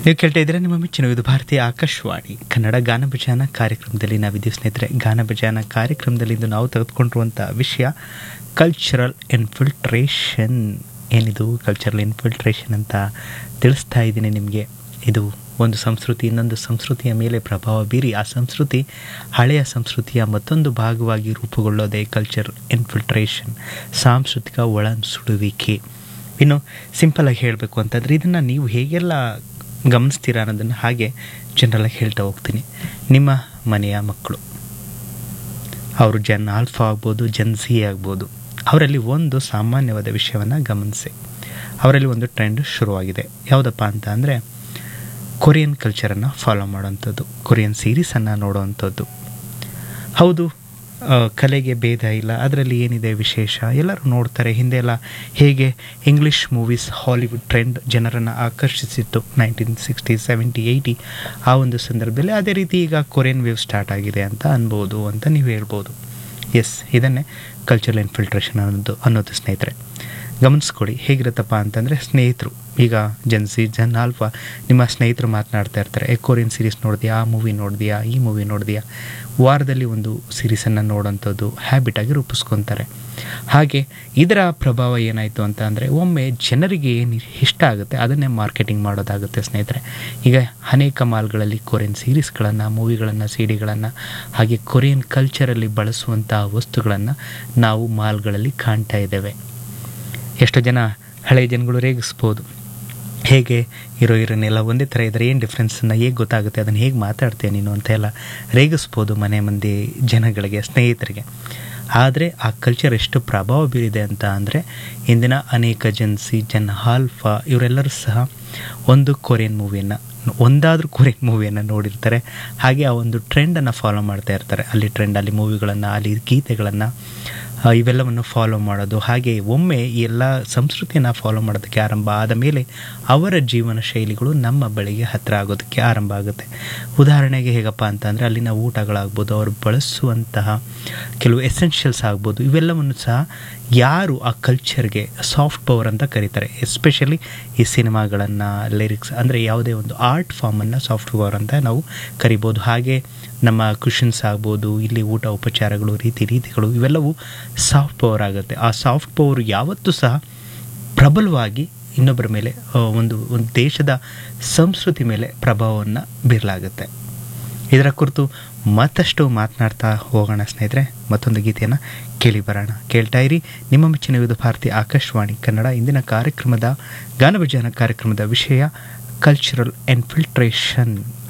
ನೀವು ಕೇಳ್ತಾ ಇದ್ರೆ ನಿಮ್ಮ ಮೆಚ್ಚಿನ ಇದು ಭಾರತೀಯ ಆಕಾಶವಾಣಿ ಕನ್ನಡ ಗಾನ ಭಜಾನ ಕಾರ್ಯಕ್ರಮದಲ್ಲಿ ನಾವಿದ್ದೀವಿ ಸ್ನೇಹಿತರೆ ಗಾನ ಭಜಾನ ಕಾರ್ಯಕ್ರಮದಲ್ಲಿ ಇಂದು ನಾವು ತೆಗೆದುಕೊಂಡಿರುವಂಥ ವಿಷಯ ಕಲ್ಚರಲ್ ಇನ್ಫಿಲ್ಟ್ರೇಷನ್ ಏನಿದು ಕಲ್ಚರಲ್ ಇನ್ಫಿಲ್ಟ್ರೇಷನ್ ಅಂತ ತಿಳಿಸ್ತಾ ಇದ್ದೀನಿ ನಿಮಗೆ ಇದು ಒಂದು ಸಂಸ್ಕೃತಿ ಇನ್ನೊಂದು ಸಂಸ್ಕೃತಿಯ ಮೇಲೆ ಪ್ರಭಾವ ಬೀರಿ ಆ ಸಂಸ್ಕೃತಿ ಹಳೆಯ ಸಂಸ್ಕೃತಿಯ ಮತ್ತೊಂದು ಭಾಗವಾಗಿ ರೂಪುಗೊಳ್ಳೋದೇ ಕಲ್ಚರ್ ಇನ್ಫಿಲ್ಟ್ರೇಷನ್ ಸಾಂಸ್ಕೃತಿಕ ಒಳನುಸುಡುವಿಕೆ ಇನ್ನು ಸಿಂಪಲಾಗಿ ಹೇಳಬೇಕು ಅಂತಂದರೆ ಇದನ್ನು ನೀವು ಹೇಗೆಲ್ಲ ಗಮನಿಸ್ತೀರಾ ಅನ್ನೋದನ್ನು ಹಾಗೆ ಜನರಲಾಗಿ ಹೇಳ್ತಾ ಹೋಗ್ತೀನಿ ನಿಮ್ಮ ಮನೆಯ ಮಕ್ಕಳು ಅವರು ಜನ್ ಆಲ್ಫಾ ಆಗ್ಬೋದು ಜನ್ ಸಿ ಆಗ್ಬೋದು ಅವರಲ್ಲಿ ಒಂದು ಸಾಮಾನ್ಯವಾದ ವಿಷಯವನ್ನು ಗಮನಿಸಿ ಅವರಲ್ಲಿ ಒಂದು ಟ್ರೆಂಡ್ ಶುರುವಾಗಿದೆ ಯಾವುದಪ್ಪ ಅಂತ ಅಂದರೆ ಕೊರಿಯನ್ ಕಲ್ಚರನ್ನು ಫಾಲೋ ಮಾಡೋವಂಥದ್ದು ಕೊರಿಯನ್ ಸೀರೀಸನ್ನು ನೋಡೋವಂಥದ್ದು ಹೌದು ಆ, ಕಲೆಗೆ ಭೇದ ಇಲ್ಲ ಅದರಲ್ಲಿ ಏನಿದೆ ವಿಶೇಷ ಎಲ್ಲರೂ ನೋಡ್ತಾರೆ ಹಿಂದೆ ಎಲ್ಲ ಹೇಗೆ ಇಂಗ್ಲೀಷ್ ಮೂವೀಸ್ ಹಾಲಿವುಡ್ ಟ್ರೆಂಡ್ ಜನರನ್ನು ಆಕರ್ಷಿಸಿತ್ತು ನೈನ್ಟೀನ್ ಸಿಕ್ಸ್ಟಿ ಸೆವೆಂಟಿ ಏಯ್ಟಿ ಆ ಒಂದು ಸಂದರ್ಭದಲ್ಲಿ ಅದೇ ರೀತಿ ಈಗ ಕೊರಿಯನ್ ವೇವ್ ಸ್ಟಾರ್ಟ್ ಆಗಿದೆ ಅಂತ ಅನ್ಬೋದು ಅಂತ ನೀವು ಹೇಳ್ಬೋದು ಎಸ್ ಇದನ್ನೇ ಕಲ್ಚರಲ್ ಇನ್ಫಿಲ್ಟ್ರೇಷನ್ ಅನ್ನೋದು ಅನ್ನೋದು ಸ್ನೇಹಿತರೆ ಗಮನಿಸ್ಕೊಳ್ಳಿ ಹೇಗಿರುತ್ತಪ್ಪ ಅಂತಂದರೆ ಸ್ನೇಹಿತರು ಈಗ ಜನ್ಸಿ ಜನ್ ಆಲ್ಫಾ ನಿಮ್ಮ ಸ್ನೇಹಿತರು ಮಾತನಾಡ್ತಾ ಇರ್ತಾರೆ ಏ ಕೊರಿಯನ್ ಸೀರೀಸ್ ನೋಡಿದ್ಯಾ ಆ ಮೂವಿ ನೋಡಿದ್ಯಾ ಈ ಮೂವಿ ನೋಡಿದ್ಯಾ ವಾರದಲ್ಲಿ ಒಂದು ಸೀರೀಸನ್ನು ನೋಡೋಂಥದ್ದು ಹ್ಯಾಬಿಟಾಗಿ ರೂಪಿಸ್ಕೊತಾರೆ ಹಾಗೆ ಇದರ ಪ್ರಭಾವ ಏನಾಯಿತು ಅಂತ ಅಂದರೆ ಒಮ್ಮೆ ಜನರಿಗೆ ಏನು ಇಷ್ಟ ಆಗುತ್ತೆ ಅದನ್ನೇ ಮಾರ್ಕೆಟಿಂಗ್ ಮಾಡೋದಾಗುತ್ತೆ ಸ್ನೇಹಿತರೆ ಈಗ ಅನೇಕ ಮಾಲ್ಗಳಲ್ಲಿ ಕೊರಿಯನ್ ಸೀರೀಸ್ಗಳನ್ನು ಮೂವಿಗಳನ್ನು ಸಿ ಡಿಗಳನ್ನು ಹಾಗೆ ಕೊರಿಯನ್ ಕಲ್ಚರಲ್ಲಿ ಬಳಸುವಂಥ ವಸ್ತುಗಳನ್ನು ನಾವು ಮಾಲ್ಗಳಲ್ಲಿ ಕಾಣ್ತಾ ಇದ್ದೇವೆ ಎಷ್ಟೋ ಜನ ಹಳೆಯ ಜನಗಳು ರೇಗಿಸ್ಬೋದು ಹೇಗೆ ಹೀರೋ ಹೀರೋಯಿನ್ ಎಲ್ಲ ಒಂದೇ ಥರ ಇದ್ದಾರೆ ಏನು ಡಿಫ್ರೆನ್ಸನ್ನು ಹೇಗೆ ಗೊತ್ತಾಗುತ್ತೆ ಅದನ್ನು ಹೇಗೆ ಮಾತಾಡ್ತೀಯ ನೀನು ಅಂತ ಎಲ್ಲ ರೇಗಿಸ್ಬೋದು ಮನೆ ಮಂದಿ ಜನಗಳಿಗೆ ಸ್ನೇಹಿತರಿಗೆ ಆದರೆ ಆ ಕಲ್ಚರ್ ಎಷ್ಟು ಪ್ರಭಾವ ಬೀರಿದೆ ಅಂತ ಅಂದರೆ ಇಂದಿನ ಅನೇಕ ಜನ್ಸಿ ಜನ್ ಹಾಲ್ಫಾ ಇವರೆಲ್ಲರೂ ಸಹ ಒಂದು ಕೊರಿಯನ್ ಮೂವಿಯನ್ನು ಒಂದಾದರೂ ಕೊರಿಯನ್ ಮೂವಿಯನ್ನು ನೋಡಿರ್ತಾರೆ ಹಾಗೆ ಆ ಒಂದು ಟ್ರೆಂಡನ್ನು ಫಾಲೋ ಮಾಡ್ತಾ ಇರ್ತಾರೆ ಅಲ್ಲಿ ಟ್ರೆಂಡ್ ಅಲ್ಲಿ ಮೂವಿಗಳನ್ನು ಅಲ್ಲಿ ಗೀತೆಗಳನ್ನು ಆ, ಇವೆಲ್ಲವನ್ನು ಫಾಲೋ ಮಾಡೋದು ಹಾಗೆ ಒಮ್ಮೆ ಈ ಎಲ್ಲ ಸಂಸ್ಕೃತಿಯನ್ನು ಫಾಲೋ ಮಾಡೋದಕ್ಕೆ ಆರಂಭ ಆದ ಮೇಲೆ ಅವರ ಜೀವನ ಶೈಲಿಗಳು ನಮ್ಮ ಬಳಿಗೆ ಹತ್ತಿರ ಆಗೋದಕ್ಕೆ ಆರಂಭ ಆಗುತ್ತೆ ಉದಾಹರಣೆಗೆ ಹೇಗಪ್ಪ ಅಂತಂದರೆ ಅಲ್ಲಿನ ಊಟಗಳಾಗ್ಬೋದು ಅವರು ಬಳಸುವಂತಹ ಕೆಲವು ಎಸೆನ್ಷಿಯಲ್ಸ್ ಆಗ್ಬೋದು ಇವೆಲ್ಲವನ್ನು ಸಹ ಯಾರು ಆ ಕಲ್ಚರ್ಗೆ ಸಾಫ್ಟ್ ಪವರ್ ಅಂತ ಕರೀತಾರೆ ಎಸ್ಪೆಷಲಿ ಈ ಸಿನಿಮಾಗಳನ್ನು ಲಿರಿಕ್ಸ್ ಅಂದರೆ ಯಾವುದೇ ಒಂದು ಆರ್ಟ್ ಫಾರ್ಮನ್ನು ಸಾಫ್ಟ್ ಪವರ್ ಅಂತ ನಾವು ಕರಿಬೋದು ಹಾಗೆ ನಮ್ಮ ಕುಷನ್ಸ್ ಆಗ್ಬೋದು ಇಲ್ಲಿ ಊಟ ಉಪಚಾರಗಳು ರೀತಿ ರೀತಿಗಳು ಇವೆಲ್ಲವೂ ಸಾಫ್ಟ್ ಪವರ್ ಆಗುತ್ತೆ ಆ ಸಾಫ್ಟ್ ಪವರ್ ಯಾವತ್ತೂ ಸಹ ಪ್ರಬಲವಾಗಿ ಇನ್ನೊಬ್ಬರ ಮೇಲೆ ಆ, ಒಂದು ಒಂದು ದೇಶದ ಸಂಸ್ಕೃತಿ ಮೇಲೆ ಪ್ರಭಾವವನ್ನು ಬೀರಲಾಗುತ್ತೆ ಇದರ ಕುರಿತು ಮತ್ತಷ್ಟು ಮಾತನಾಡ್ತಾ ಹೋಗೋಣ ಸ್ನೇಹಿತರೆ ಮತ್ತೊಂದು ಗೀತೆಯನ್ನು ಕೇಳಿ ಬರೋಣ ಕೇಳ್ತಾ ಇರಿ ನಿಮ್ಮ ಮೆಚ್ಚಿನ ವಿವಿಧ ಭಾರತಿ ಆಕಾಶವಾಣಿ ಕನ್ನಡ ಇಂದಿನ ಕಾರ್ಯಕ್ರಮದ ಗಾನಭಜಾನ ಕಾರ್ಯಕ್ರಮದ ವಿಷಯ ಕಲ್ಚರಲ್ ಎನ್ಫಿಲ್ಟ್ರೇಷನ್